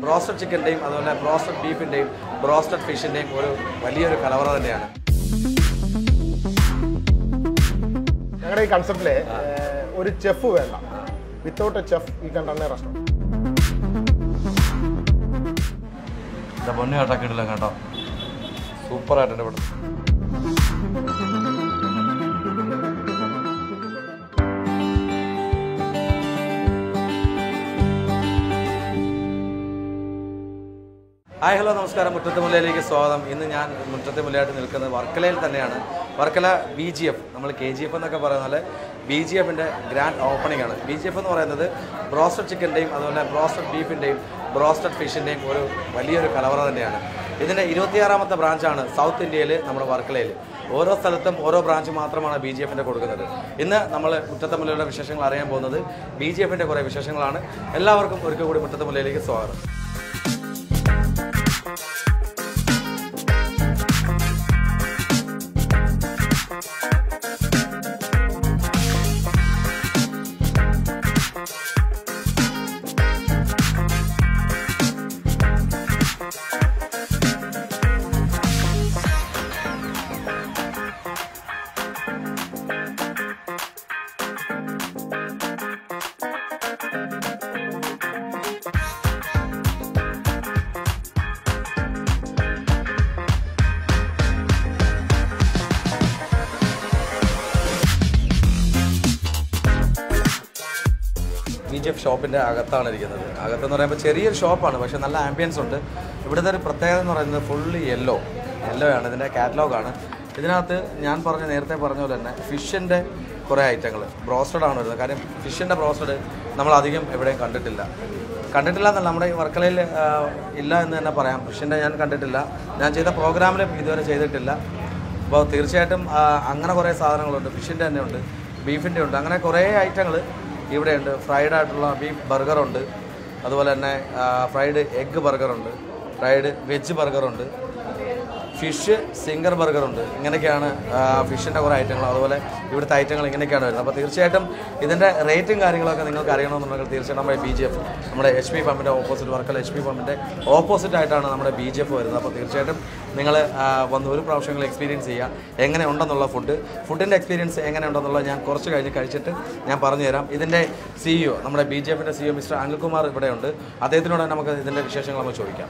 Broasted ചിക്കൻ്റെയും അതുപോലെ broasted ബീഫിൻ്റെയും broasted ഫിഷിൻ്റെയും ഒരു വലിയൊരു കലവറ തന്നെയാണ് ഞങ്ങളുടെ ഈ കൺസെപ്റ്റിലെ ഒരു ചെഫ് വേണ്ട വിത്തൗട്ട് എ ചെഫ് ഈ കണ്ടേ റെസ്റ്റോറൻറ്റ് എന്താ പൊന്നു കേട്ടാ കിടില്ല കേട്ടോ സൂപ്പറായിട്ടുണ്ട് ഇവിടെ ഹായ് ഹലോ നമസ്കാരം മുറ്റത്തെ മുല്ലയിലേക്ക് സ്വാഗതം ഇന്ന് ഞാൻ മുറ്റത്തെ മുല്ലയായിട്ട് നിൽക്കുന്നത് വർക്കലയിൽ തന്നെയാണ് വർക്കല ബി ജി എഫ് നമ്മൾ കെ ജി എഫ് എന്നൊക്കെ പറയുന്ന പോലെ ബി ജി എഫിൻ്റെ ഗ്രാൻഡ് ഓപ്പണിംഗ് ആണ് ബി ജി എഫ് എന്ന് പറയുന്നത് ബ്രോസ്റ്റഡ് ചിക്കൻ്റെയും അതുപോലെ ബ്രോസ്റ്റഡ് ബീഫിൻ്റെയും ബ്രോസ്റ്റഡ് ഫിഷിൻ്റെയും ഒരു വലിയൊരു കലവറ തന്നെയാണ് ഇതിൻ്റെ ഇരുപത്തിയാറാമത്തെ ബ്രാഞ്ചാണ് സൗത്ത് ഇന്ത്യയിൽ നമ്മുടെ വർക്കലയിൽ ഓരോ സ്ഥലത്തും ഓരോ ബ്രാഞ്ച് മാത്രമാണ് ബി ജി എഫിൻ്റെ കൊടുക്കുന്നത് ഇന്ന് നമ്മൾ മുറ്റത്തമുല്ലയുടെ വിശേഷങ്ങൾ അറിയാൻ പോകുന്നത് ബി ജി എഫിൻ്റെ കുറേ വിശേഷങ്ങളാണ് എല്ലാവർക്കും ഒരിക്കൽ കൂടി മുറ്റത്തമുല്ലയിലേക്ക് സ്വാഗതം ബി ജി എഫ് ഷോപ്പിൻ്റെ അകത്താണ് ഇരിക്കുന്നത് അകത്തെന്ന് പറയുമ്പോൾ ചെറിയൊരു ഷോപ്പാണ് പക്ഷേ നല്ല ആംബിയൻസ് ഉണ്ട് ഇവിടുത്തെ ഒരു പ്രത്യേകത എന്ന് പറയുന്നത് ഫുള്ളി യെല്ലോ യെല്ലോ ആണ് ഇതിൻ്റെ കാറ്റലോഗാണ് ഇതിനകത്ത് ഞാൻ പറഞ്ഞ നേരത്തെ പറഞ്ഞ പോലെ തന്നെ ഫിഷിൻ്റെ കുറേ ഐറ്റങ്ങൾ ബ്രോസ്റ്റഡ് ആണ് വരുന്നത് കാര്യം ഫിഷിൻ്റെ ബ്രോസ്റ്റഡ് നമ്മൾ അധികം എവിടെയും കണ്ടിട്ടില്ല കണ്ടിട്ടില്ല എന്നല്ല നമ്മുടെ ഈ വർക്കലയിൽ ആ, ഇല്ല എന്ന് തന്നെ പറയാം ഫിഷിൻ്റെ ഞാൻ കണ്ടിട്ടില്ല ഞാൻ ചെയ്ത പ്രോഗ്രാമിലും ഇതുവരെ ചെയ്തിട്ടില്ല അപ്പോൾ തീർച്ചയായിട്ടും ആ, അങ്ങനെ കുറേ സാധനങ്ങളുണ്ട് ഫിഷിൻ്റെ തന്നെ ഉണ്ട് ബീഫിൻ്റെ ഉണ്ട് അങ്ങനെ കുറേ ഐറ്റങ്ങൾ ഇവിടെയുണ്ട് ഫ്രൈഡ് ആയിട്ടുള്ള ബീഫ് ബർഗറുണ്ട് അതുപോലെ തന്നെ ഫ്രൈഡ് എഗ്ഗ് ബർഗറുണ്ട് ഫ്രൈഡ് വെജ് ബർഗറുണ്ട് ഫിഷ് സിംഗർ ബർഗറുണ്ട് ഇങ്ങനെയൊക്കെയാണ് ഫിഷിൻ്റെ കുറേ ഐറ്റങ്ങൾ അതുപോലെ ഇവിടുത്തെ ഐറ്റങ്ങൾ ഇങ്ങനെയൊക്കെയാണ് വരുന്നത് അപ്പോൾ തീർച്ചയായിട്ടും ഇതിൻ്റെ റേറ്റും കാര്യങ്ങളൊക്കെ നിങ്ങൾക്ക് അറിയണമെന്നുണ്ടെങ്കിൽ തീർച്ചയായിട്ടും നമ്മുടെ ബി ജി എഫ് നമ്മുടെ എച്ച് പി പമ്പിൻ്റെ ഓപ്പോസിറ്റ് വർക്കല എച്ച് പി പമ്പിൻ്റെ ഓപ്പോസിറ്റ് ആയിട്ടാണ് നമ്മുടെ ബി ജി എഫ് വരുന്നത് അപ്പോൾ തീർച്ചയായിട്ടും നിങ്ങൾ വന്ന് ഒരു പ്രാവശ്യങ്ങൾ എക്സ്പീരിയൻസ് ചെയ്യുക എങ്ങനെ ഉണ്ടെന്നുള്ള ഫുഡ് ഫുഡിൻ്റെ എക്സ്പീരിയൻസ് എങ്ങനെ ഉണ്ടെന്നുള്ളത് ഞാൻ കുറച്ച് കഴിഞ്ഞ് കഴിച്ചിട്ട് ഞാൻ പറഞ്ഞു തരാം ഇതിൻ്റെ സിഇഒ നമ്മുടെ ബി ജെ എഫിൻ്റെ സിഇഒ മിസ്റ്റർ അനിൽകുമാർ ഇവിടെയുണ്ട് അദ്ദേഹത്തിനോട് തന്നെ നമുക്ക് ഇതിൻ്റെ വിശേഷങ്ങൾ നമുക്ക് ചോദിക്കാം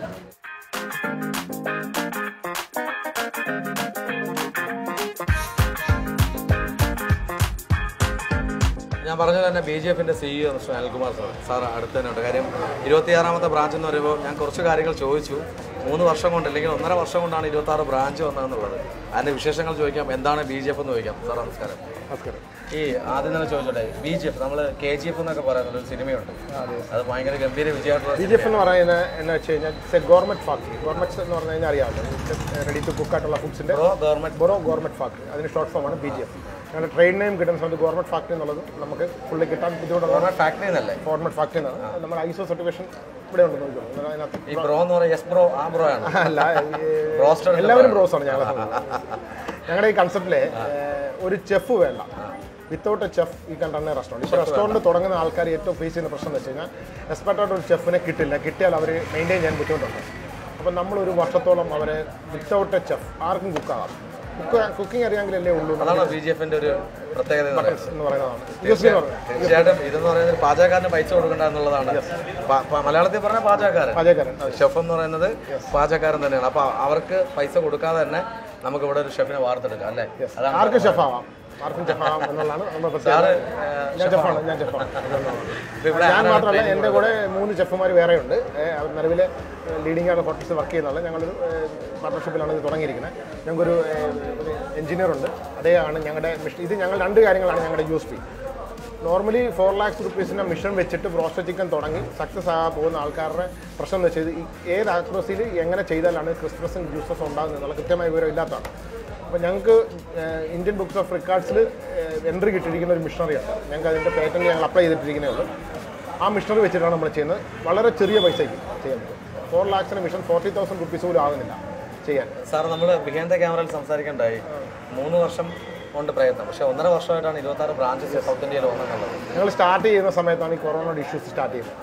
ഞാൻ പറഞ്ഞ തന്നെ ബി ജെ എഫിന്റെ CEO mister Anil Kumar sir sir അടുത്ത് തന്നെ ഉണ്ട് കാര്യം ഇരുപത്തിയാറാമത്തെ ബ്രാഞ്ച് എന്ന് പറയുമ്പോൾ ഞാൻ കുറച്ച് കാര്യങ്ങൾ ചോദിച്ചു മൂന്ന് വർഷം കൊണ്ട് അല്ലെങ്കിൽ ഒന്നര വർഷം കൊണ്ടാണ് ഇരുപത്തി ആറ് ബ്രാഞ്ച് വന്നതെന്നുള്ളത് അതിന്റെ വിശേഷങ്ങൾ ചോദിക്കാം എന്താണ് ബി ജെ എഫ് എന്ന് ചോദിക്കാം സാർ നമസ്കാരം നമസ്കാരം ഈ ആദ്യം തന്നെ ചോദിച്ചോട്ടെ ബി ജി എഫ് നമ്മൾ കെ ജി എഫ് എന്നൊക്കെ പറയുന്ന ഒരു സിനിമയുണ്ട് അത് ഭയങ്കര ഗംഭീര വിജയമായിട്ടുള്ള ബി ജി എഫ് എന്ന് പറയുന്നത് എന്ന് വെച്ച് കഴിഞ്ഞാൽ it's a government factory government എന്ന് പറഞ്ഞു കഴിഞ്ഞാൽ അറിയാമല്ലോ റെഡി ടു കുക്ക് ആയിട്ടുള്ള ഫുഡ്സിന്റെ pro government borrow government factory അതിന് ഷോർട്ട് ഫോം ആണ് ബി ജി എഫ് ഞങ്ങളുടെ ട്രെയിൻ നെയിം കിട്ടുന്ന സമയത്ത് ഗവൺമെന്റ് ഫാക്ടറി എന്നുള്ളത് നമുക്ക് ഫുള്ളി കിട്ടാൻ ബുദ്ധിമുട്ടുള്ള ഗവൺമെന്റ് ഫാക്ടറി എന്നല്ലേ ഗവൺമെന്റ് ഫാക്ടറി എന്നാണ് നമ്മൾ ഐസോ സർട്ടിഫിക്കേഷൻ ഇവിടെ ഉണ്ട് നോക്കിക്കോളൂ അതിനകത്ത് ഈ ബ്രോ എന്ന് പറയുന്നത് എസ് ബ്രോ ആ ബ്രോ ആണ് അല്ല ഈ റോസ്റ്റഡ് എല്ലാവരും ബ്രോസ് ആണ് ഞങ്ങളുടെ ഞങ്ങളുടെ ഈ കൺസെപ്റ്റിലെ ഒരു ചെഫ് വേണ്ട വിത്തൗട്ട് എ ചെഫ് ഈ കണ്ടന്നെ റെസ്റ്റോറൻറ്റ് ഇപ്പോൾ റെസ്റ്റോറൻറ്റ് തുടങ്ങുന്ന ആൾക്കാർ ഏറ്റവും ഫേസ് ചെയ്യുന്ന പ്രശ്നം എന്ന് വെച്ച് കഴിഞ്ഞാൽ എക്സ്പെർട്ട് ആയിട്ട് ഒരു ചെഫിനെ കിട്ടില്ല കിട്ടിയാൽ അവർ മെയിൻറ്റെയിൻ ചെയ്യാൻ ബുദ്ധിമുട്ടുണ്ട് അപ്പം നമ്മൾ ഒരു വർഷത്തോളം അവരെ വിത്തൗട്ട് എ ചെഫ് ആർക്കും കുക്കാകാം കുക്ക് കുക്കിംഗ് അറിയാമെങ്കിലല്ലേ ഉള്ളൂ അതാണ് ബി ജെ എഫിന്റെ ഒരു പ്രത്യേകത എന്ന് പറയുന്നത് എന്ന് പറയുന്നതാണ് യൂസ് എന്ന് പറയുന്നത് തീർച്ചയായിട്ടും ഇതെന്ന് പറയുന്നത് പാചകക്കാരന് പൈസ കൊടുക്കണ്ട എന്നുള്ളതാണ് പ- പ- മലയാളത്തിൽ പറഞ്ഞ പാചകക്കാരൻ പാചകക്കാരൻ ഷെഫ് എന്ന് പറയുന്നത് പാചകക്കാരൻ തന്നെയാണ് അപ്പൊ അവർക്ക് പൈസ കൊടുക്കാതെ തന്നെ നമുക്ക് ഇവിടെ ഒരു ഷെഫിനെ വാർത്തെടുക്കാം അല്ലേ അതാണ് ആർക്കും ഷെഫ് ആവാം ആർക്കും ഷെഫ് ആവാം എന്നുള്ളതാണ് നമ്മൾ സാറ് പ്രത്യേകത ഞാൻ ഷെഫാണ് ഞാൻ ഷെഫാണ് ഇപ്പൊ ഇവിടെ ഞാൻ മാത്രമല്ല എൻ്റെ കൂടെ മൂന്ന് ചെഫുമാർ വേറെയുണ്ട് ഏഹ് അവർ നിലവിലെ ലീഡിംഗ് ആയിട്ട് ഹോട്ടൽസ് വർക്ക് ചെയ്യുന്നുള്ള ഞങ്ങളൊരു പാർട്ണർഷിപ്പിലാണ് ഇത് തുടങ്ങിയിരിക്കുന്നത് ഞങ്ങൾക്കൊരു എഞ്ചിനീയർ ഉണ്ട് അദ്ദേഹമാണ് ഞങ്ങളുടെ മിഷൻ ഇത് ഞങ്ങൾ രണ്ട് കാര്യങ്ങളാണ് ഞങ്ങളുടെ U S P normally four lakhs റുപ്പീസിൻ്റെ മിഷൻ വെച്ചിട്ട് ബ്രോസ്റ്റഡ് ചിക്കൻ തുടങ്ങി സക്സസ് ആകാൻ പോകുന്ന ആൾക്കാരുടെ പ്രശ്നം എന്ന് വെച്ചാൽ ഈ ഏത് ആക്രോസിൽ എങ്ങനെ ചെയ്താലാണ് ക്രിസ്മസും ജ്യൂസസ് ഉണ്ടാകുന്നത് എന്നുള്ള കൃത്യമായ വിവരം ഇല്ലാത്തതാണ് അപ്പോൾ ഞങ്ങൾക്ക് ഇന്ത്യൻ ബുക്സ് ഓഫ് റെക്കോർഡ്സിൽ എൻട്രി കിട്ടിയിരിക്കുന്ന ഒരു മിഷണറിയാണ് ഞങ്ങൾക്ക് അതിൻ്റെ പേറ്റൻറ്റ് ഞങ്ങൾ അപ്ലൈ ചെയ്തിട്ടിരിക്കുന്നേ ഉള്ളൂ ആ മിഷണറി വെച്ചിട്ടാണ് നമ്മൾ ചെയ്യുന്നത് വളരെ ചെറിയ പൈസയ്ക്ക് ചെയ്യാൻ പറ്റും ഫോർ ലാക്സിന് മിഷൻ ഫോർട്ടി തൗസൻഡ് റുപ്പീസ് പോലും ആകുന്നില്ല ചെയ്യാൻ സാർ നമ്മൾ ബിഹൈൻഡ് ദ ക്യാമറയിൽ സംസാരിക്കണ്ടായി മൂന്ന് വർഷം കൊണ്ട് പ്രയത്നം പക്ഷെ ഒന്നര വർഷമായിട്ടാണ് ഇരുപത്തി ആറ് ബ്രാഞ്ചസ് സൗത്ത് ഇന്ത്യയിൽ വന്നെന്നുള്ളത് ഞങ്ങൾ സ്റ്റാർട്ട് ചെയ്യുന്ന സമയത്താണ് ഈ കൊറോണയുടെ ഇഷ്യൂസ് സ്റ്റാർട്ട് ചെയ്യുന്നത്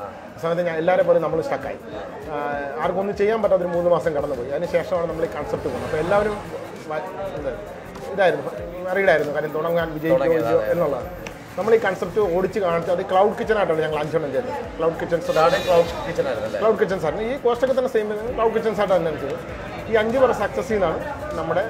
സമയത്ത് ഞാൻ എല്ലാവരെ പോലെ നമ്മൾ സ്റ്റക്കായി ആർക്കും ഒന്നും ചെയ്യാൻ പറ്റാത്തൊരു മൂന്ന് മാസം കടന്നുപോയി അതിന് ശേഷമാണ് നമ്മൾ ഈ കൺസെപ്റ്റ് പോകുന്നത് അപ്പോൾ എല്ലാവരും വ- ഇത് ഇതായിരുന്നു അറിയില്ലായിരുന്നു കാര്യം തുടങ്ങാൻ വിജയിക്കോ വിജയോ എന്നുള്ളതാണ് നമ്മൾ ഈ കൺസെപ്റ്റ് ഓടിച്ച് കാണിച്ച് അത് ക്ലൗഡ് കിച്ചൺ ആയിട്ടാണ് ഞങ്ങൾ അഞ്ചെണ്ണം ചെയ്തത് cloud kitchens starting cloud kitchen ആയിരുന്നു അല്ലേ ക്ലൗഡ് കിച്ചൺസ് ആണ് ഈ കോസ്റ്റൊക്കെ തന്നെ സെയിം ക്ലൗഡ് കിച്ചൺസ് ആയിട്ടാണ് തന്നെ ചെയ്തത് ഈ അഞ്ച് പേർ സക്സസ് ചെയ്യുന്നതാണ് നമ്മുടെ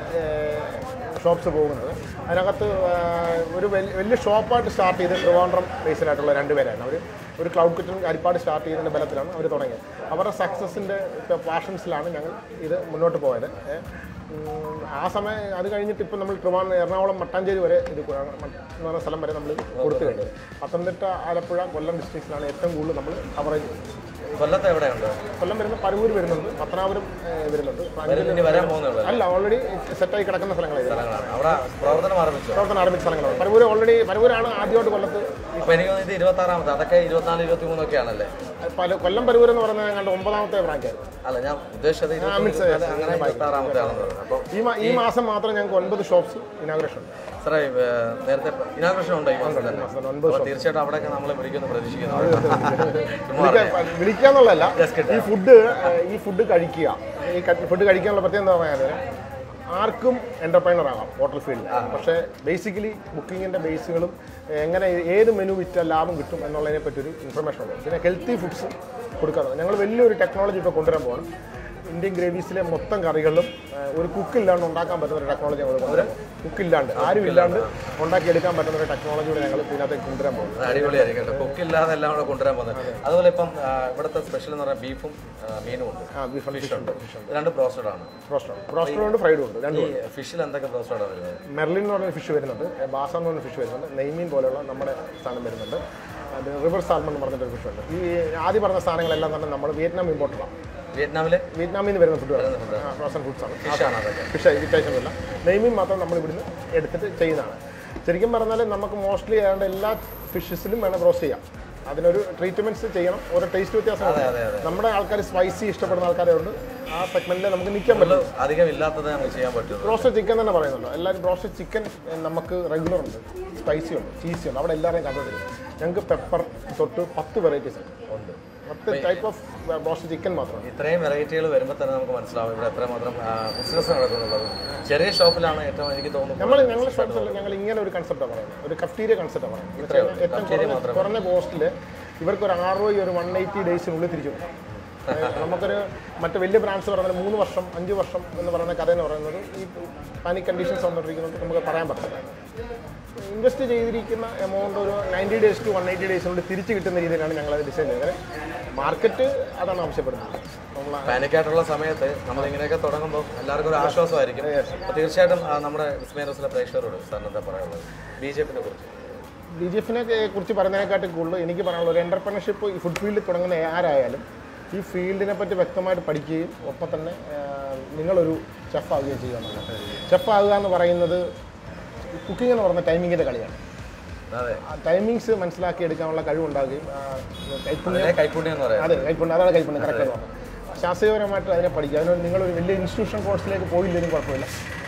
ഷോപ്സ് പോകുന്നത് അതിനകത്ത് ആ, ഒരു വലിയ വലിയ ഷോപ്പായിട്ട് സ്റ്റാർട്ട് ചെയ്ത് ട്രിവാൻഡ്രം ബേസിലായിട്ടുള്ള രണ്ട് പേരാണ് അവർ ഒരു ക്ലൗഡ് കിച്ചൺ അരിപ്പാട് സ്റ്റാർട്ട് ചെയ്യുന്നതിൻ്റെ ബലത്തിലാണ് അവർ തുടങ്ങിയത് അവരുടെ സക്സസിൻ്റെ പാഷൻസിലാണ് ഞങ്ങൾ ഇത് മുന്നോട്ട് പോയത് ഏ, ഉം, ആ സമയം അത് കഴിഞ്ഞിട്ട് ഇപ്പോൾ നമ്മൾ ട്രിവാൻഡ്രം എറണാകുളം മട്ടാഞ്ചേരി വരെ ഇത് കൊ- മ- എന്ന് പറഞ്ഞ സ്ഥലം വരെ നമ്മൾ കൊടുത്തു കഴിഞ്ഞത് പത്തനംതിട്ട ആലപ്പുഴ കൊല്ലം ഡിസ്ട്രിക്ട്സിലാണ് ഏറ്റവും കൂടുതൽ നമ്മൾ കവറേജ് കൊല്ലത്ത് എവിടെയുണ്ട് കൊല്ലം വരുന്ന പരവൂർ വരുന്നുണ്ട് പത്തനാപുരം ഏഹ്, വരുന്നുണ്ട് ഇനി വരാൻ പോകുന്നുള്ളൂ അല്ല ഓൾറെഡി സെറ്റായി കിടക്കുന്ന സ്ഥലങ്ങളാണ് ഇത്. സ്ഥലങ്ങളാണ് അവിടെ പ്രവർത്തനം ആരംഭിച്ചു പ്രവർത്തനം ആരംഭിച്ച സ്ഥലങ്ങളാണ് പരവൂർ ഓൾറെഡി പരവൂരാണ് ആദ്യമായിട്ട് കൊല്ലത്ത് അപ്പൊ എനിക്ക് തോന്നുന്നു ഇത് ഇരുപത്തി ആറാമത്തെ അതൊക്കെ ഇരുപത്തിനാല് ഇരുപത്തി മൂന്നൊക്കെ ആണല്ലേ പല കൊല്ലം പരവൂർ എന്ന് പറയുന്നത് ഞങ്ങളുടെ ഒമ്പതാമത്തെ ബ്രാഞ്ചായിരുന്നു അല്ല ഞാൻ ഉദ്ദേശിച്ചത് ഇരുപത്തി മിക്സ് ഇരുപത്തിനാല് അങ്ങനെ ഇരുപത്തി ആറാമത്തെ ആണെന്ന് പറഞ്ഞു അപ്പോൾ ഈ മാ- ഈ മാസം മാത്രം ഞങ്ങൾക്ക് ഒൻപത് ഷോപ്സ് ഇനാഗ്രേഷൻ ഉണ്ട് സാറേ ഏ, നേരത്തെ ഇനാഗ്രേഷൻ ഉണ്ടോ ഈ മാസം തന്നെ മാസം ഒൻപത് അപ്പോൾ തീർച്ചയായിട്ടും അവിടെയൊക്കെ നമ്മൾ വിളിക്കുമെന്ന് പ്രതീക്ഷിക്കുന്നു ചുമ്മാ വിളിക്കാൻ വിളിക്കാന്നുള്ളതല്ല Just കിട്ടുക. ഈ ഫുഡ് ഈ ഫുഡ് കഴിക്കുക ഈ ഫുഡ് കഴിക്കാനുള്ള പ്രത്യേകം എന്താ പറയാൻ ആർക്കും എന്റർപ്രൈനർ ആകാം ഹോട്ടൽ ഫീൽഡിൽ പക്ഷേ ബേസിക്കലി ബുക്കിങ്ങിന്റെ ബേസുകളും എങ്ങനെ ഏത് മെനു വിറ്റാൽ ലാഭം കിട്ടും എന്നുള്ളതിനെ പറ്റി ഒരു ഇൻഫർമേഷൻ ഉണ്ട് പിന്നെ ഹെൽത്തി ഫുഡ്സ് കൊടുക്കാറുണ്ട് ഞങ്ങൾ വലിയൊരു ടെക്നോളജി ഇപ്പോൾ കൊണ്ടുവരാൻ പോകണം ഇന്ത്യൻ ഗ്രേവീസിലെ മൊത്തം കറികളിലും ഏഹ്, ഒരു കുക്ക് ഇല്ലാണ്ട് ഉണ്ടാക്കാൻ പറ്റുന്ന ഒരു ടെക്നോളജി ഞങ്ങൾ കൊണ്ടുവരാൻ കുക്ക് ഇല്ലാണ്ട് ആരും ഇല്ലാണ്ട് ഉണ്ടാക്കിയെടുക്കാൻ പറ്റുന്ന ഒരു ടെക്നോളജി കൂടെ ഞങ്ങൾ ഇതിനകത്തേക്ക് കൊണ്ടുവരാൻ പോകുന്നത് അത് അടിപൊളിയായിരിക്കും കേട്ടോ കുക്കില്ലാതെ എല്ലാം കൂടെ കൊണ്ടുവരാൻ പോകുന്നത് അതുപോലെ ഇപ്പം ആ, ഇവിടുത്തെ സ്പെഷ്യൽ എന്ന് പറഞ്ഞാൽ ബീഫും ആ, മീനും ഉണ്ട് ആ ബീഫ് ഫിഷ് ഉണ്ട് ഇത് രണ്ട് ബ്രോസ്റ്റഡ് ആണ് റോസ്റ്റഡ് റോസ്റ്റഡ് ഉണ്ട് ഫ്രൈഡും ഉണ്ട് രണ്ടും ഈ ഫിഷിൽ എന്തൊക്കെ ബ്രോസ്റ്റഡ് ആണ് വരുന്നത് മെർലിൻ എന്ന് പറഞ്ഞ ഫിഷ് വരുന്നുണ്ട് ബാസ എന്ന് പറഞ്ഞ ഫിഷ് വരുന്നുണ്ട് നെയ്മീൻ പോലെയുള്ള നമ്മുടെ സാധനം വരുന്നുണ്ട് അത് റിവർ സാൽമൺ എന്ന് പറഞ്ഞിട്ടൊരു ഫിഷ് ഉണ്ട് ഈ ആദ്യം പറഞ്ഞ സാധനങ്ങളെല്ലാം തന്നെ നമ്മൾ വിയറ്റ്നാം ഇമ്പോർട്ടറാണ് വിയറ്റ്നാമിലെ വിയറ്റ്നാമിൽ നിന്ന് വരുന്ന ഫുഡുകളാണ് ഫ്രോസൺ ഫുഡ്സ് ആണ് ഫിഷാണ് അതൊക്കെ ഫിഷ് വിറ്റേഷനില്ല നെയ്മീൻ മാത്രം നമ്മൾ ഇവിടുന്ന് എടുത്തിട്ട് ചെയ്യുന്നതാണ് ശരിക്കും പറഞ്ഞാൽ നമുക്ക് മോസ്റ്റ്ലി ഏതാണ്ട് എല്ലാ ഫിഷസിലും വേണം റോസ്റ്റ് ചെയ്യാം അതിനൊരു ട്രീറ്റ്മെന്റ്സ് ചെയ്യണം ഓരോ ടേസ്റ്റ് വ്യത്യാസമാണ് അതെ, അതെ. നമ്മുടെ ആൾക്കാർ സ്പൈസി ഇഷ്ടപ്പെടുന്ന ആൾക്കാരെ ഉണ്ട് ആ സെഗ്മെന്റിൽ നമുക്ക് നിൽക്കാൻ പറ്റും അധികം ഇല്ലാത്തത് നമുക്ക് ചെയ്യാൻ പറ്റുള്ളൂ ബ്രോസ്റ്റഡ് ചിക്കൻ തന്നെ പറയുന്നുണ്ട് എല്ലാവരും ബ്രോസ്റ്റഡ് ചിക്കൻ നമുക്ക് റെഗുലർ ഉണ്ട് സ്പൈസി ഉണ്ട് ചീസി ഉണ്ട് അവിടെ എല്ലാവരെയും കണ്ടിട്ടില്ല ഞങ്ങൾക്ക് പെപ്പർ തൊട്ട് പത്ത് വെറൈറ്റീസ് ഉണ്ട് പത്ത് ടൈപ്പ് ഓഫ് ബ്രോസ്റ്റഡ് ചിക്കൻ മാത്രമാണ് ഇത്രയും വെറൈറ്റികൾ വരുമ്പോൾ തന്നെ നമുക്ക് മനസ്സിലാവും ഇവിടെ എത്രമാത്രം ബിസിനസ് നടക്കുന്നുള്ളത് ചെറിയ ഷോപ്പിലാണ് ഏറ്റവും എനിക്ക് തോന്നുന്നത് നമ്മൾ ഞങ്ങളുടെ ഷോപ്പിൽ ഞങ്ങൾ ഇങ്ങനെ ഒരു കൺസെപ്റ്റാണ് പറയുന്നത് ഒരു കഫ്റ്റീരിയ കൺസെപ്റ്റാണ് പറയുന്നത് ഇത്രയേ ഉള്ളൂ. ഏറ്റവും കുറഞ്ഞ കുറഞ്ഞ കോസ്റ്റിൽ ഇവർക്ക് ഒരു ആറ് രൂപ ഒരു വൺ എയ്റ്റി ഡേയ്സിനുള്ളിൽ തിരിച്ചു കൊടുക്കും. ഏഹ് നമുക്കൊരു മറ്റ് വലിയ ബ്രാൻഡ്സ് പറയുന്നത് മൂന്ന് വർഷം അഞ്ച് വർഷം എന്ന് പറയുന്ന കഥ എന്ന് പറയുന്നത് ഈ പാനിക് കണ്ടീഷൻസ് വന്നിട്ടിരിക്കുന്നത് നമുക്ക് പറയാൻ പറ്റില്ല ഇൻവെസ്റ്റ് ചെയ്തിരിക്കുന്ന എമൗണ്ട് ഒരു ninety days to one eighty ഡേയ്സിനുള്ളിൽ തിരിച്ച് കിട്ടുന്ന രീതിയിലാണ് ഞങ്ങൾ ഡിസൈൻ ചെയ്തത് മാർക്കറ്റ് അതാണ് ആവശ്യപ്പെടുന്നത് നമ്മൾ പാനിക്കായിട്ടുള്ള സമയത്ത് നമ്മൾ ഇങ്ങനെയൊക്കെ തുടങ്ങുമ്പോൾ എല്ലാവർക്കും ഒരു ആശ്വാസമായിരിക്കും അപ്പോൾ തീർച്ചയായിട്ടും ആ, നമ്മുടെ വിസ്മയറസിലെ പ്രേക്ഷകരോട് സാറിന് എന്താ പറയാനുള്ളത് ബി ജെ പിനെ കുറിച്ച് ബി ജെ എഫിനെ കുറിച്ച് പറയുന്നതിനെക്കാട്ടും കൂടുതൽ എനിക്ക് പറയാനുള്ള ഒരു എൻ്റർപ്രണർഷിപ്പ് ഈ ഫുഡ് ഫീൽഡിൽ തുടങ്ങുന്ന ആരായാലും ഈ ഫീൽഡിനെ പറ്റി വ്യക്തമായിട്ട് പഠിക്കുകയും ഒപ്പം തന്നെ ആ, നിങ്ങളൊരു ഷെഫ് ആവുകയും ചെയ്യുക എന്നുള്ളത് ഷെഫ് ആവുക എന്ന് പറയുന്നത് കുക്കിംഗ് എന്ന് പറയുന്ന ടൈമിങ്ങിൻ്റെ കളിയാണ് അതെ ആ ടൈമിങ്സ് മനസ്സിലാക്കി എടുക്കാനുള്ള കഴിവുണ്ടാകുകയും ആ, കൈപ്പുണ്യം അതിനെ കൈപ്പുണ്യം എന്ന് പറയാം അതെ കൈപ്പുണ്യം അതാണ് കൈപ്പുണ്യം കറക്റ്റ് എന്ന് പറഞ്ഞത് ശാസ്ത്രീയപരമായിട്ട് അതിനെ പഠിക്കുക അതിനൊരു നിങ്ങളൊരു വലിയ ഇൻസ്റ്റിറ്റ്യൂഷൻ കോഴ്സിലേക്ക് പോയില്ലെങ്കിലും കുഴപ്പമില്ല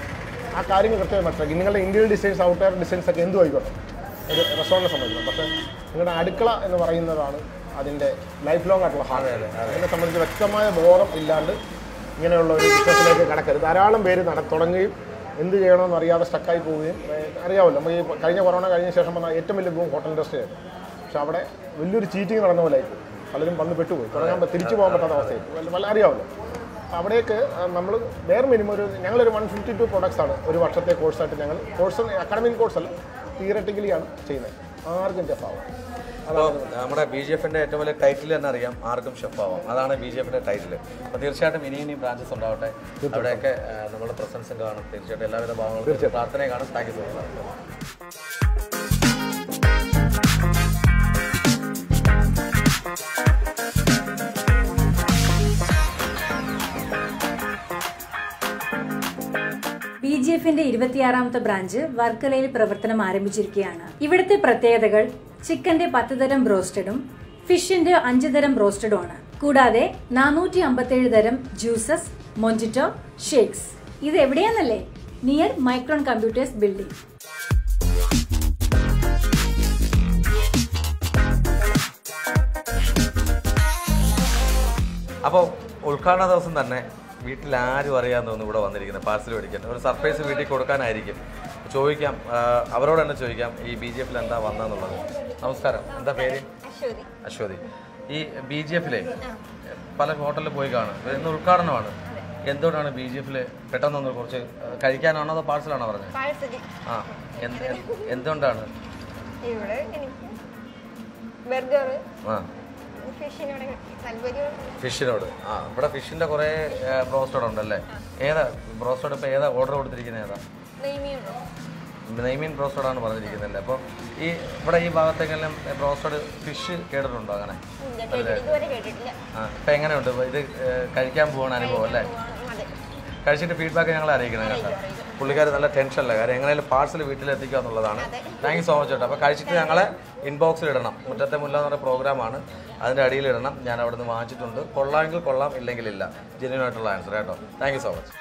ആ കാര്യങ്ങൾ കൃത്യമായി മനസ്സിലാക്കി നിങ്ങളുടെ ഇന്ത്യൻ ഡിസൈൻസ് ഔട്ട്ഡോർ ഡിസൈൻസ് ഒക്കെ എന്തും ആയിക്കോട്ടെ ഒരു റെസ്റ്റോറൻറ്റിനെ സംബന്ധിക്കണം പക്ഷേ നിങ്ങളുടെ അടുക്കള എന്ന് പറയുന്നതാണ് അതിൻ്റെ ലൈഫ് ലോങ് ആയിട്ടുള്ള ഹാർഡ് അതിനെ സംബന്ധിച്ച് വ്യക്തമായ ബോധം ഇല്ലാണ്ട് ഇങ്ങനെയുള്ള ഒരു ബിസിനസ്സിലേക്ക് കടക്കരുത് ധാരാളം പേര് നട തുടങ്ങുകയും എന്ത് ചെയ്യണമെന്ന് അറിയാതെ സ്റ്റക്കായി പോവുകയും ഏഹ്, അറിയാമല്ലോ നമ്മൾ ഈ കഴിഞ്ഞ കൊറോണ കഴിഞ്ഞ ശേഷം വന്ന ഏറ്റവും വലിയ ബൂം ഹോട്ടൽ ഇൻഡസ്ട്രി ആയിരുന്നു പക്ഷെ അവിടെ വലിയൊരു ചീറ്റിംഗ് നടന്ന പോലെ ആയിപ്പോയി പലരും വന്ന് പെട്ടുപോയി തുടങ്ങാൻ പ- തിരിച്ചു പോകാൻ പറ്റാത്ത അവസ്ഥയായി വല്ല- വല്ല അറിയാമല്ലോ അവിടേക്ക് നമ്മൾ വേറെ മിനിമം ഒരു ഞങ്ങളൊരു വൺ ഫിഫ്റ്റി ടു പ്രൊഡക്ട്സ് ആണ് ഒരു വർഷത്തെ കോഴ്സായിട്ട് ഞങ്ങൾ കോഴ്സ് അക്കാഡമിക് കോഴ്സ് അല്ല തിയററ്റിക്കലി ആണ് ചെയ്യുന്നത് ആർക്കും ഷെഫ് ആവാം അപ്പോൾ നമ്മുടെ ബി ജെ എഫിന്റെ ഏറ്റവും വലിയ ടൈറ്റിൽ തന്നെ അറിയാം ആർക്കും ഷെഫ് ആവാം അതാണ് ബി ജെ എഫിന്റെ ടൈറ്റിൽ അപ്പോൾ തീർച്ചയായിട്ടും ഇനി ഇനിയും ബ്രാഞ്ചസ് ഉണ്ടാവട്ടെ അവിടെയൊക്കെ ആ, നമ്മുടെ പ്രസൻസും കാണും തീർച്ചയായിട്ടും എല്ലാവിധ ഭാവങ്ങളും പ്രാർത്ഥനയും കാണും thank you so much B G എഫിന്റെ ഇരുപത്തിയാറാമത്തെ ബ്രാഞ്ച് വർക്കലയിൽ പ്രവർത്തനം ആരംഭിച്ചിരിക്കുകയാണ് ഇവിടുത്തെ പ്രത്യേകതകൾ ചിക്കന്റെ പത്ത് തരം ബ്രോസ്റ്റഡും ഫിഷിന്റെ അഞ്ച് തരം ബ്രോസ്റ്റഡും ആണ് കൂടാതെ നാനൂറ്റി അമ്പത്തേഴ് തരം ജ്യൂസസ് മൊഞ്ചിറ്റോ ഷേക്സ് ഇത് എവിടെയാന്നല്ലേ നിയർ മൈക്രോൺ കമ്പ്യൂട്ടേഴ്സ് ബിൽഡിംഗ് അപ്പോൾ ഉദ്ഘാടന ദിവസം തന്നെ വീട്ടിൽ ആരും അറിയാൻ തോന്നുന്നു ഇവിടെ വന്നിരിക്കുന്നത് പാർസൽ മേടിക്കാൻ ഒരു സർപ്രൈസ് വീട്ടിൽ കൊടുക്കാനായിരിക്കും ചോദിക്കാം ആ, അവരോട് തന്നെ ചോദിക്കാം ഈ ബി ജെ എഫിൽ എന്താ വന്നതെന്നുള്ളത് നമസ്കാരം എന്താ പേര് അശ്വതി അശ്വതി ഈ ബി ജെ എഫിലെ പല ഹോട്ടലിൽ പോയി കാണും ഇന്ന് ഉദ്ഘാടനമാണ് എന്തുകൊണ്ടാണ് ബി ജെ എഫിൽ പെട്ടെന്നൊന്ന് കുറച്ച് കഴിക്കാനാണോ അതോ പാഴ്സലാണോ പറഞ്ഞത് പാഴ്സല് ആ എന്ത് എന്തുകൊണ്ടാണ് ഇവിടെ എനിക്ക് ബർഗർ ആ ഫിഷിനോട് താല്പര്യം ഫിഷിനോട് ആ ഇവിടെ ഫിഷിൻ്റെ കുറേ ബ്രോസ്റ്റഡ് ഉണ്ടല്ലേ ഏതാ ബ്രോസ്റ്റഡ് ഇപ്പോൾ ഏതാ ഓർഡർ കൊടുത്തിരിക്കുന്നത് ഏതാ നെയ്മിയുണ്ടോ നെയ്മീൻ ബ്രോസ്റ്റഡ് ആണ് പറഞ്ഞിരിക്കുന്നത് അപ്പോൾ ഈ ഇവിടെ ഈ ഭാഗത്തേക്കെല്ലാം ബ്രോസ്റ്റഡ് ഫിഷ് കേട്ടിട്ടുണ്ടോ അങ്ങനെ ഇല്ല കേട്ടിട്ട് ഇതുവരെ കേട്ടിട്ടില്ല ആ ഇപ്പം എങ്ങനെയുണ്ട് ഇത് ഏ, കഴിക്കാൻ പോകുന്ന അനുഭവം അല്ലേ അതെ കഴിച്ചിട്ട് ഫീഡ്ബാക്ക് ഞങ്ങൾ അറിയിക്കണം കേട്ടോ പുള്ളിക്കാർ നല്ല ടെൻഷനല്ല കാര്യം എങ്ങനെയാലും പാഴ്സൽ വീട്ടിലെത്തിക്കുക എന്നുള്ളതാണ് താങ്ക് യു സോ മച്ച് കേട്ടോ അപ്പോൾ കഴിച്ചിട്ട് ഞങ്ങളെ ഇൻബോക്സിൽ ഇടണം മുറ്റത്തെ മുല്ല എന്ന് പറഞ്ഞ പ്രോഗ്രാമാണ് അതിൻ്റെ അടിയിൽ ഇടണം ഞാൻ അവിടെ നിന്ന് വാങ്ങിച്ചിട്ടുണ്ട് കൊള്ളാമെങ്കിൽ കൊള്ളാം ഇല്ലെങ്കിൽ ഇല്ല ജെന്യൂൻ ആയിട്ടുള്ള ആൻസർ കേട്ടോ താങ്ക് യു സോ മച്ച്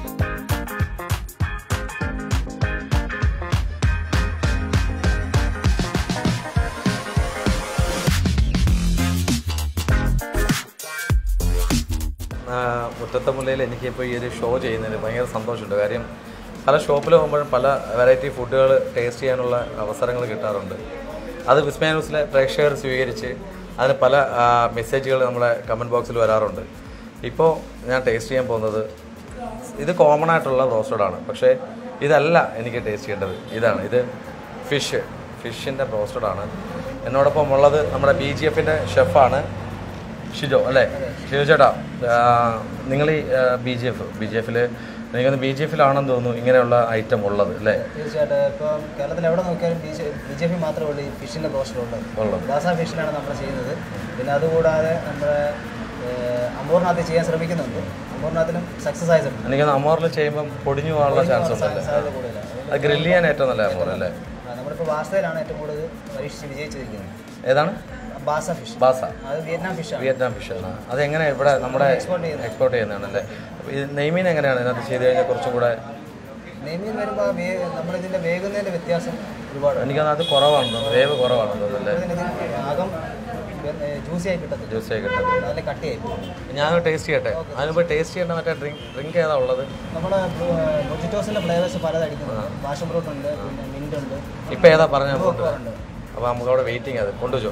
മുറ്റത്തെ മുല്ലയിൽ എനിക്കിപ്പോൾ ഈ ഒരു ഷോ ചെയ്യുന്നതിന് ഭയങ്കര സന്തോഷമുണ്ട് കാര്യം പല ഷോപ്പിൽ പോകുമ്പോഴും പല വെറൈറ്റി ഫുഡുകൾ ടേസ്റ്റ് ചെയ്യാനുള്ള അവസരങ്ങൾ കിട്ടാറുണ്ട് അത് വിസ്മയ ന്യൂസിലെ പ്രേക്ഷകർ സ്വീകരിച്ച് അതിന് പല മെസ്സേജുകൾ നമ്മുടെ കമൻറ്റ് ബോക്സിൽ വരാറുണ്ട് ഇപ്പോൾ ഞാൻ ടേസ്റ്റ് ചെയ്യാൻ പോകുന്നത് ഇത് കോമൺ ആയിട്ടുള്ള റോസ്റ്റഡ് ആണ് പക്ഷേ ഇതല്ല എനിക്ക് ടേസ്റ്റ് ചെയ്യേണ്ടത് ഇതാണ് ഇത് ഫിഷ് ഫിഷിൻ്റെ റോസ്റ്റഡ് ആണ് എന്നോടൊപ്പം ഉള്ളത് നമ്മുടെ ബി ജി എഫിൻ്റെ ഷെഫാണ് ഷിജോ അല്ലേ ഷിജോ ചേട്ടാ നിങ്ങൾ ഈ B G F B G എഫിൽ എനിക്കൊന്ന് ബി ജി എഫിലാണെന്ന് തോന്നുന്നു ഇങ്ങനെയുള്ള ഐറ്റം ഉള്ളത് അല്ലേ തീർച്ചയായിട്ടും ഇപ്പം കേരളത്തിൽ എവിടെ നോക്കിയാലും B J B J P മാത്രമേ ഉള്ളൂ ഈ ഫിഷിൻ്റെ ബ്രോസ്റ്റർ ഉള്ളത് ഉള്ളത് ദാസ ഫിഷിലാണ് നമ്മൾ ചെയ്യുന്നത് പിന്നെ അതുകൂടാതെ നമ്മുടെ അമൂറിനകത്ത് ചെയ്യാൻ ശ്രമിക്കുന്നുണ്ട് അമൂറിനകത്തിലും സക്സസ് ആയിട്ടുണ്ട് എനിക്കൊന്ന് അമോറിൽ ചെയ്യുമ്പം പൊടിഞ്ഞു പോകാനുള്ള ചാൻസ് ഉണ്ടല്ലേ സാധ്യത കൂടുതലാണ് അത് ഗ്രില്ല് ചെയ്യാൻ ഏറ്റവും നല്ല അമോർ അല്ലേ ആ, നമ്മളിപ്പോൾ വാസ്തയിലാണ് ഏറ്റവും കൂടുതൽ പരീക്ഷിച്ച് വിജയിച്ചിരിക്കുന്നത് ഏതാണ് ബാസ ഫിഷ് ബാസ അത് വിയറ്റ്നാം ഫിഷാണ് വിയറ്റ്നാം ഫിഷ് ആണ് അതെങ്ങനെ ഇവിടെ നമ്മുടെ export ചെയ്യുന്നത്. എക്സ്പോർട്ട് ചെയ്യുന്നതാണല്ലേ അപ്പോൾ ഇത് നെയ്മീൻ എങ്ങനെയാണ് ഇതിനകത്ത് ചെയ്ത് കഴിഞ്ഞാൽ കുറച്ചും കൂടെ നെയ്മീൻ വരുമ്പോൾ വേ നമ്മളിതിൻ്റെ വേകുന്നതിൻ്റെ വ്യത്യാസം ഒരുപാടുണ്ട് എനിക്കൊന്ന് അത് കുറവാണ് വേവ് കുറവാണെന്ന് തോന്നുന്നല്ലേ ഇതിന് അകം ജ്യൂസി ആയി കിട്ടത്തില്ല ജ്യൂസ് ആയി കിട്ടുന്നത് നല്ല കട്ടിയായി പോകും ഞാൻ ടേസ്റ്റ് ചെയ്യട്ടെ അതിനിപ്പോൾ ടേസ്റ്റ് ചെയ്യേണ്ട മറ്റേ ഡ്രിങ്ക് ഡ്രിങ്ക് ഏതാ ഉള്ളത് നമ്മുടെ മൊജിറ്റോസിൻ്റെ ഫ്ലേവേഴ്സ് പലത് അടിക്കുന്നുണ്ട് പാഷൻ ഫ്രൂട്ട് ഉണ്ട് പിന്നെ മിൻ്റ് ഉണ്ട് ഇപ്പം ഏതാ പറഞ്ഞ ഫുഡ് ഉണ്ട് അപ്പോൾ നമുക്ക് അവിടെ വെയിറ്റിംഗ് അത് കൊണ്ടുവച്ചോ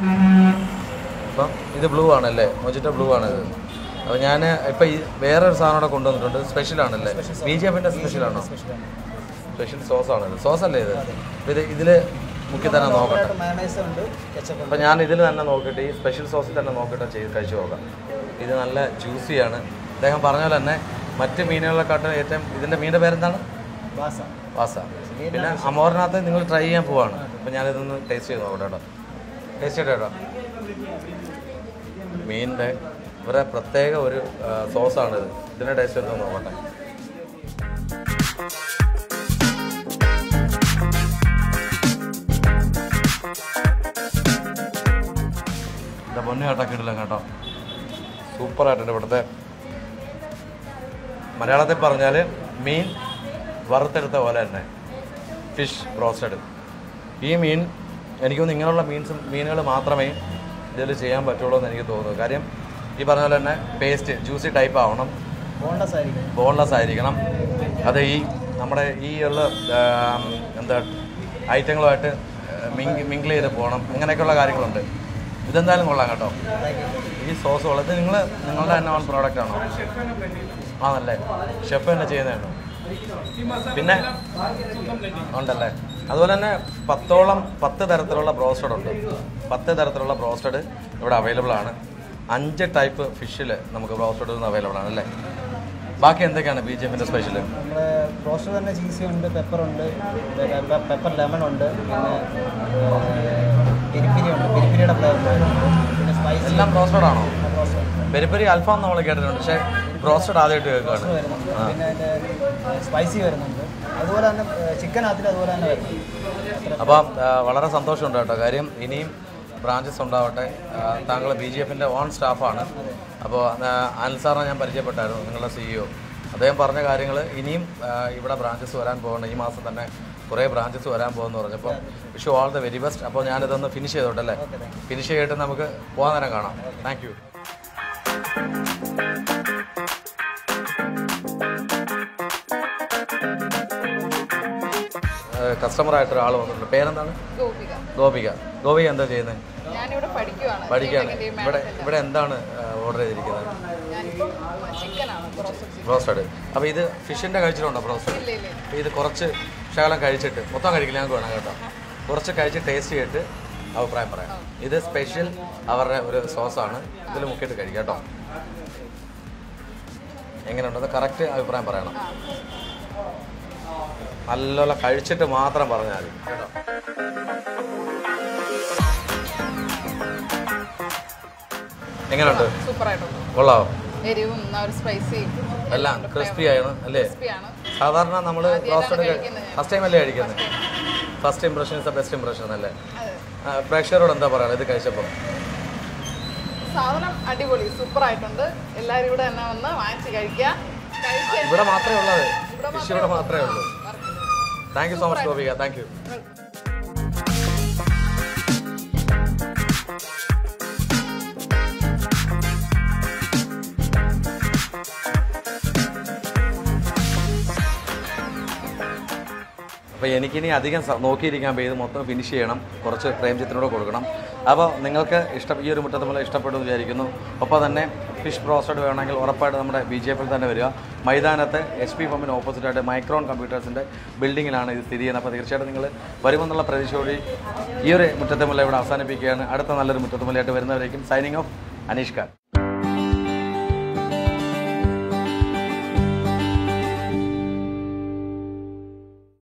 അപ്പം ഇത് ബ്ലൂ ആണല്ലേ മൊജിറ്റോ ബ്ലൂ ആണ് ഇത് അപ്പോൾ ഞാൻ ഇപ്പം ഈ വേറൊരു സാധനം കൂടെ കൊണ്ടുവന്നിട്ടുണ്ട് സ്പെഷ്യലാണല്ലേ ബി ജെ എഫിൻ്റെ സ്പെഷ്യലാണോ സ്പെഷ്യൽ സോസ് ആണത് സോസ് അല്ലേ ഇത് അപ്പോൾ ഇത് ഇതിൽ മുക്കി തന്നെ നോക്കട്ടെ മയണൈസ് ഉണ്ട് കെച്ചപ്പ് ഉണ്ട് അപ്പം ഞാൻ ഇതിൽ തന്നെ നോക്കിയിട്ട് ഈ സ്പെഷ്യൽ സോസിൽ തന്നെ നോക്കിയിട്ട് ചെയ്ത് കഴിച്ചു നോക്കാം ഇത് നല്ല ജ്യൂസിയാണ് അദ്ദേഹം പറഞ്ഞ പോലെ തന്നെ മറ്റ് മീനുകളെക്കാട്ടും ഏറ്റവും ഇതിൻ്റെ മീനിൻ്റെ പേരെന്താണ് ബാസ വാസ പിന്നെ അമോറിനകത്ത് നിങ്ങൾ ട്രൈ ചെയ്യാൻ പോവാണ് അപ്പം ഞാനിതൊന്ന് ടേസ്റ്റ് ചെയ്ത് നോക്കട്ടെ കേട്ടോ ടേസ്റ്റ് ചെയ്യട്ടെ കേട്ടോ മീനിൻ്റെ ഇവരെ പ്രത്യേക ഒരു ആ, സോസാണിത് ഇതിൻ്റെ ടേസ്റ്റ് ഒന്ന് നോക്കട്ടെ എൻ്റെ പൊന്നു കേട്ടോ കിട്ടില്ല കേട്ടോ സൂപ്പറായിട്ടുണ്ട് ഇവിടുത്തെ മലയാളത്തിൽ പറഞ്ഞാൽ മീൻ വറുത്തെടുത്ത പോലെ തന്നെ ഫിഷ് ബ്രോസ്റ്റഡ് ഈ മീൻ എനിക്കൊന്ന് ഇങ്ങനെയുള്ള മീൻസ് മീനുകൾ മാത്രമേ ഇതിൽ ചെയ്യാൻ പറ്റുള്ളൂ എന്ന് എനിക്ക് തോന്നുന്നു കാര്യം ഈ പറഞ്ഞ പോലെ തന്നെ പേസ്റ്റ് ജ്യൂസി ടൈപ്പ് ആവണം ബോണ്ടസ് ആയിരിക്കും ബോൺലെസ് ആയിരിക്കണം അത് ഈ നമ്മുടെ ഈ ഉള്ള ആം, എന്താ ഐറ്റങ്ങളുമായിട്ട് മിങ് മിങ്കിൾ ചെയ്ത് പോകണം ഇങ്ങനെയൊക്കെയുള്ള കാര്യങ്ങളുണ്ട് ഇതെന്തായാലും കൊള്ളാം കേട്ടോ ഈ സോസ് ഉള്ളത് നിങ്ങൾ നിങ്ങളുടെ തന്നെ ഓൺ പ്രോഡക്റ്റ് ആണോ ആണല്ലേ ഷെഫ് തന്നെ ചെയ്യുന്നതാണോ പിന്നെ ഉണ്ടല്ലേ അതുപോലെ തന്നെ പത്തോളം പത്ത് തരത്തിലുള്ള ബ്രോസ്റ്റഡ് ഉണ്ട് പത്ത് തരത്തിലുള്ള ബ്രോസ്റ്റഡ് ഇവിടെ അവൈലബിൾ ആണ് അഞ്ച് ടൈപ്പ് ഫിഷിൽ നമുക്ക് ബ്രോസ്റ്റഡ് അവൈലബിൾ ആണ് അല്ലേ ബാക്കി എന്തൊക്കെയാണ് ബി ജെ എഫിൻ്റെ സ്പെഷ്യൽ നമ്മുടെ റോസ്റ്റർ തന്നെ ചീസി ഉണ്ട് പെപ്പർ ഉണ്ട് പെപ്പർ ലെമൺ ഉണ്ട് പിന്നെ പെരിപ്പിരി ഉണ്ട് പെരിപ്പിരിയുടെ ഫ്ലേവർ പിന്നെ സ്പൈസി എല്ലാം ബ്രോസ്റ്റഡ് ആണോ റോസ്റ്റർ പെരി പെരി അൽഫാം നമ്മൾ കേട്ടിട്ടുണ്ട് പക്ഷേ ബ്രോസ്റ്റഡ് ആദ്യമായിട്ട് കേൾക്കുകയാണ് വരുന്നുണ്ട് പിന്നെ അതിൻ്റെ സ്പൈസി വരുന്നുണ്ട് അതുപോലെ തന്നെ ചിക്കനകത്തിൽ അതുപോലെ തന്നെ വരുന്നുണ്ട് അത്ര അപ്പം ആ, വളരെ സന്തോഷമുണ്ട് കേട്ടോ കാര്യം ഇനിയും ബ്രാഞ്ചസ് ഉണ്ടാവട്ടെ ആ, താങ്കൾ ബി ജി എഫിൻ്റെ ഓൺ സ്റ്റാഫാണ് അപ്പോൾ അനിൽ സാറിനെ ഞാൻ പരിചയപ്പെട്ടായിരുന്നു നിങ്ങളുടെ സിഇഒ അദ്ദേഹം പറഞ്ഞ കാര്യങ്ങൾ ഇനിയും ആ, ഇവിടെ ബ്രാഞ്ചസ് വരാൻ പോകുന്നുണ്ട് ഈ മാസം തന്നെ കുറേ ബ്രാഞ്ചസ് വരാൻ പോകുമെന്ന് പറഞ്ഞപ്പോൾ wish you all the very best അപ്പോൾ ഞാനിതൊന്ന് ഫിനിഷ് ചെയ്തോട്ടെ അല്ലേ ഫിനിഷ് ചെയ്തിട്ട് നമുക്ക് പോകാൻ നേരം കാണാം താങ്ക് യു കസ്റ്റമറായിട്ട് ഒരാൾ വന്നിട്ടുണ്ട് പേരെന്താണ് ഗോപിക ഗോപിക ഗോപിക എന്താ ചെയ്യുന്നത് ഞാനിവിടെ പഠിക്കുവാണ് പഠിക്കുകയാണ് Second year ഇവിടെ management. ഇവിടെ എന്താണ് ഓർഡർ ചെയ്തിരിക്കുന്നത് ഞാനിപ്പം ചിക്കനാണ് ബ്രോസ്റ്റഡ് ചിക്കൻ ബ്രോസ്റ്റഡ് അപ്പോൾ ഇത് ഫിഷിൻ്റെ കഴിച്ചിട്ടുണ്ടോ ബ്രോസ്റ്റഡ് ഇല്ല ഇല്ല അപ്പോൾ ഇത് കുറച്ച് ശകലം കഴിച്ചിട്ട് മൊത്തം കഴിക്കില്ല ഞങ്ങൾക്ക് വേണം കേട്ടോ കുറച്ച് കഴിച്ച് ടേസ്റ്റ് ചെയ്തിട്ട് അഭിപ്രായം പറയാം ഇത് സ്പെഷ്യൽ അവരുടെ ഒരു സോസാണ് ഇതിൽ മുക്കിയിട്ട് കഴിക്കാം കേട്ടോ എങ്ങനെയുണ്ടെന്ന് കറക്റ്റ് അഭിപ്രായം പറയണം നല്ലോണം കഴിച്ചിട്ട് മാത്രം പറഞ്ഞാൽ മതി കേട്ടോ എങ്ങനെയുണ്ട് സൂപ്പർ ആയിട്ടുണ്ട് കൊള്ളാവോ എരിവും ആ ഒരു സ്പൈസി എല്ലാം ക്രിസ്പി ആണ് അല്ലേ ക്രിസ്പിയാണ് സാധാരണ നമ്മൾ റോസ്റ്റഡ് കഴിക്കുന്നത് ഞാൻ. ഫസ്റ്റ് ടൈം അല്ലേ കഴിക്കുന്നത് first impression is the best impression അല്ലേ അതെ ആ, പ്രേക്ഷകരോട് എന്താ പറയുക ഇത് കഴിച്ചപ്പോൾ സാധനം അടിപൊളി സൂപ്പർ ആയിട്ടുണ്ട് എല്ലാവരും ഇവിടെ തന്നെ വന്ന് വാങ്ങിച്ച് കഴിക്കുക കഴിച്ച് ഇവിടെ മാത്രമേ ഉള്ളത് ഫിഷ് ഇവിടെ മാത്രമേ ഉള്ളൂ thank you so much Gopika thank you അപ്പോൾ എനിക്കിനി അധികം സ- നോക്കിയിരിക്കാൻ പോയി ഇത് മൊത്തം ഫിനിഷ് ചെയ്യണം കുറച്ച് പ്രേംജിത്തിനോട് കൊടുക്കണം അപ്പോൾ നിങ്ങൾക്ക് ഇഷ്ടം ഈ ഒരു മുറ്റത്ത് പോലെ ഇഷ്ടപ്പെടുമെന്ന് വിചാരിക്കുന്നു ഒപ്പം തന്നെ ഫിഷ് ബ്രോസ്റ്റഡ് വേണമെങ്കിൽ ഉറപ്പായിട്ട് നമ്മുടെ ബി ജെ പിയിൽ തന്നെ വരിക മൈതാനത്ത് എച്ച് പി പമ്പിന് ഓപ്പോസിറ്റായിട്ട് മൈക്രോൺ കമ്പ്യൂട്ടേഴ്സിൻ്റെ ബിൽഡിങ്ങിലാണ് ഇത് സ്ഥിതി ചെയ്യുന്നത് അപ്പോൾ തീർച്ചയായിട്ടും നിങ്ങൾ വരുമെന്നുള്ള പ്രതീക്ഷയോടെ ഈ ഒരു മുറ്റത്തെ മുല്ല ഇവിടെ അവസാനിപ്പിക്കുകയാണ് അടുത്ത നല്ലൊരു മുറ്റത്തെ മുല്ലയായിട്ട് വരുന്നവരേക്കും സൈനിങ് ഓഫ് അനീഷ് ഖാൻ